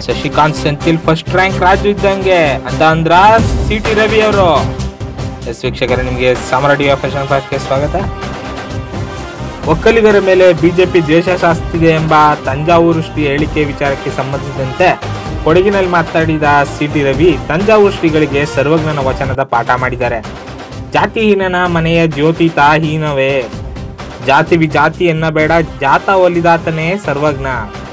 Shashikant Senthil first rank Raju ಇದ್ದಂಗೆ ಅಂತ ಅಂದ್ರ ಸಿ ಟಿ ರವಿ ಅವರು ಎಸ್ ವೀಕ್ಷಕರೇ ನಿಮಗೆ ಸಾಮ್ರಾಟ್ ಟಿವಿ ಫ್ಯಾಷನ್ ಪಾರ್ಕ್ಗೆ ಸ್ವಾಗತ ಒಕ್ಕಲಿಗರ ಮೇಲೆ ಬಿಜೆಪಿ ದ್ವೇಷ ಶಾಸ್ತಿದೆ ಎಂಬ ತಂಜಾವೂರು ಶ್ರೀ ಹೇಳಿಕೆ ವಿಚಾರಕ್ಕೆ ಸಂಬಂಧಿಸಿದಂತೆ ಕೊಡಗಿನಲ್ಲಿ ಮಾತನಾಡಿದ ಸಿ ಟಿ ರವಿ ತಂಜಾವೂರು ಶ್ರೀಗಳಿಗೆ ಸರ್ವಜ್ಞನ ವಚನದ ಪಾಠ ಮಾಡಿದ್ದಾರೆ ಜಾತಿಹೀನನ ಮನೆಯ ಜ್ಯೋತಿ ತಾಹೀನವೇ ಜಾತಿ ವಿಜಾತಿ ಎನ್ನಬೇಡ ಜಾತ ಒಲಿದಾತನೇ ಸರ್ವಜ್ಞ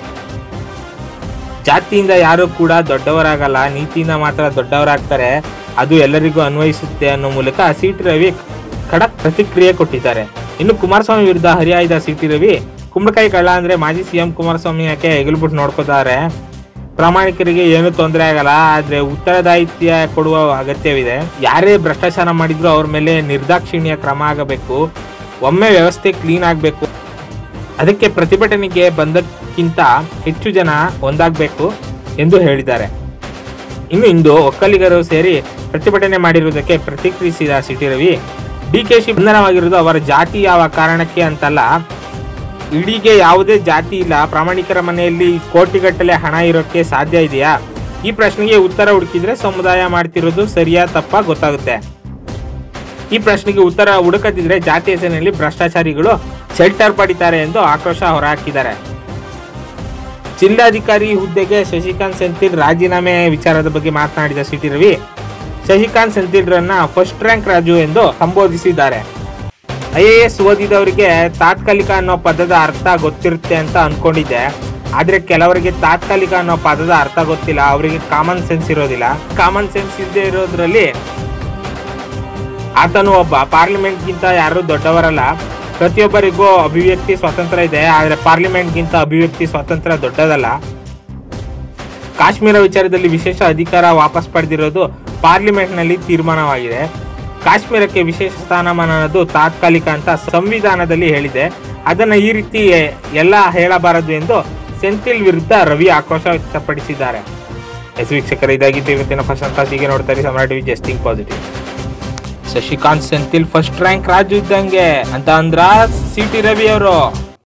ಜಾತಿಯಿಂದ ಯಾರು ಕೂಡ ದೊಡ್ಡವರಾಗಲ್ಲ ನೀತಿಯಿಂದ ಮಾತ್ರ ದೊಡ್ಡವರಾಗ್ತಾರೆ ಅದು ಎಲ್ಲರಿಗೂ ಅನ್ವಯಿಸುತ್ತೆ ಅನ್ನೋ ಮೂಲಕ ಸಿ ಟಿ ರವಿ ಖಡಕ್ ಪ್ರತಿಕ್ರಿಯೆ ಕೊಟ್ಟಿದ್ದಾರೆ ಇನ್ನು ಕುಮಾರಸ್ವಾಮಿ ವಿರುದ್ಧ ಹರಿಹಾಯ್ದ ಸಿ ಟಿ ರವಿ ಕುಂಬಳಕಾಯಿ ಕಳ್ಳ ಅಂದ್ರೆ ಮಾಜಿ ಸಿಎಂ ಕುಮಾರಸ್ವಾಮಿ ಯಾಕೆ ಹೆಗಲ್ಬಿಟ್ಟು ನೋಡ್ಕೋತಾರೆ ಪ್ರಾಮಾಣಿಕರಿಗೆ ಏನು ತೊಂದರೆ ಆಗಲ್ಲ ಆದ್ರೆ ಉತ್ತರದಾಯಿತ್ಯ ಕೊಡುವ ಅಗತ್ಯವಿದೆ ಯಾರೇ ಭ್ರಷ್ಟಾಚಾರ ಮಾಡಿದ್ರು ಅವ್ರ ಮೇಲೆ ನಿರ್ದಾಕ್ಷಿಣ್ಯ ಕ್ರಮ ಆಗಬೇಕು ಒಮ್ಮೆ ವ್ಯವಸ್ಥೆ ಕ್ಲೀನ್ ಆಗಬೇಕು ಅದಕ್ಕೆ ಪ್ರತಿಭಟನೆಗೆ ಬಂದಕ್ಕಿಂತ ಹೆಚ್ಚು ಜನ ಒಂದಾಗಬೇಕು ಎಂದು ಹೇಳಿದ್ದಾರೆ ಇನ್ನು ಇಂದು ಒಕ್ಕಲಿಗರು ಸೇರಿ ಪ್ರತಿಭಟನೆ ಮಾಡಿರುವುದಕ್ಕೆ ಪ್ರತಿಕ್ರಿಯಿಸಿದ ಸಿಟಿ ರವಿ ಡಿಕೆಶಿ ಬಂಧನವಾಗಿರುವುದು ಅವರ ಜಾತಿ ಯಾವ ಕಾರಣಕ್ಕೆ ಅಂತಲ್ಲ ಇಡೀಗೆ ಯಾವುದೇ ಜಾತಿ ಇಲ್ಲ ಪ್ರಾಮಾಣಿಕರ ಮನೆಯಲ್ಲಿ ಕೋಟಿಗಟ್ಟಲೆ ಹಣ ಇರೋಕ್ಕೆ ಸಾಧ್ಯ ಇದೆಯಾ ಈ ಪ್ರಶ್ನೆಗೆ ಉತ್ತರ ಹುಡುಕಿದ್ರೆ ಸಮುದಾಯ ಮಾಡ್ತಿರೋದು ಸರಿಯಾ ತಪ್ಪಾ ಗೊತ್ತಾಗುತ್ತೆ ಈ ಪ್ರಶ್ನೆಗೆ ಉತ್ತರ ಹುಡುಕದಿದ್ರೆ ಜಾತಿ ಹೆಸರಿನಲ್ಲಿ ಭ್ರಷ್ಟಾಚಾರಿಗಳು ಶೆಲ್ಟರ್ ಪಡಿತಾರೆ ಎಂದು ಆಕ್ರೋಶ ಹೊರಹಾಕಿದ್ದಾರೆ ಜಿಲ್ಲಾಧಿಕಾರಿ ಹುದ್ದೆಗೆ ಶಶಿಕಾಂತ್ ಸೆಂಥಿಲ್ ರಾಜೀನಾಮೆ ವಿಚಾರದ ಬಗ್ಗೆ ಮಾತನಾಡಿದ ಸಿಟಿ ರವಿ ಶಶಿಕಾಂತ್ ಸೆಂಥಿಲ್ರನ್ನ ಫಸ್ಟ್ ರ್ಯಾಂಕ್ ರಾಜು ಎಂದು ಸಂಬೋಧಿಸಿದ್ದಾರೆ ಐ ಎ ಎಸ್ ಓದಿದವರಿಗೆ ತಾತ್ಕಾಲಿಕ ಅನ್ನೋ ಪದದ ಅರ್ಥ ಗೊತ್ತಿರುತ್ತೆ ಅಂತ ಅನ್ಕೊಂಡಿದ್ದೆ ಆದ್ರೆ ಕೆಲವರಿಗೆ ತಾತ್ಕಾಲಿಕ ಅನ್ನೋ ಪದದ ಅರ್ಥ ಗೊತ್ತಿಲ್ಲ ಅವರಿಗೆ ಕಾಮನ್ ಸೆನ್ಸ್ ಇರೋದಿಲ್ಲ ಕಾಮನ್ ಸೆನ್ಸ್ ಇಲ್ಲದೆ ಇರೋದ್ರಲ್ಲಿ ಆತನು ಒಬ್ಬ ಪಾರ್ಲಿಮೆಂಟ್ಗಿಂತ ಯಾರು ದೊಡ್ಡವರಲ್ಲ ಪ್ರತಿಯೊಬ್ಬರಿಗೂ ಅಭಿವ್ಯಕ್ತಿ ಸ್ವಾತಂತ್ರ್ಯ ಇದೆ ಆದ್ರೆ ಪಾರ್ಲಿಮೆಂಟ್ಗಿಂತ ಅಭಿವ್ಯಕ್ತಿ ಸ್ವಾತಂತ್ರ್ಯ ದೊಡ್ಡದಲ್ಲ ಕಾಶ್ಮೀರ ವಿಚಾರದಲ್ಲಿ ವಿಶೇಷ ಅಧಿಕಾರ ವಾಪಸ್ ಪಡೆದಿರೋದು ಪಾರ್ಲಿಮೆಂಟ್ನಲ್ಲಿ ತೀರ್ಮಾನವಾಗಿದೆ ಕಾಶ್ಮೀರಕ್ಕೆ ವಿಶೇಷ ಸ್ಥಾನಮಾನ ಅನ್ನೋದು ತಾತ್ಕಾಲಿಕ ಅಂತ ಸಂವಿಧಾನದಲ್ಲಿ ಹೇಳಿದೆ ಅದನ್ನ ಈ ರೀತಿ ಎಲ್ಲ ಹೇಳಬಾರದು ಎಂದು ಸೆಂಥಿಲ್ ವಿರುದ್ಧ ರವಿ ಆಕ್ರೋಶ ವ್ಯಕ್ತಪಡಿಸಿದ್ದಾರೆ ಎಸ್ ವೀಕ್ಷಕರ ಇದಾಗಿದ್ದು ಇವತ್ತಿನ ಫಸ್ಟ್ ಅಂತ ಹೀಗೆ ನೋಡ್ತಾರೆ ಸಮ್ರಾಟ್ ಟಿವಿ ಜಸ್ಟಿಂಗ್ positive Shashikanth Senthil first rank Raju ಇದ್ದಂಗೆ ಅಂತ ಅಂದ್ರ ಸಿ ಟಿ ರವಿ ಅವರು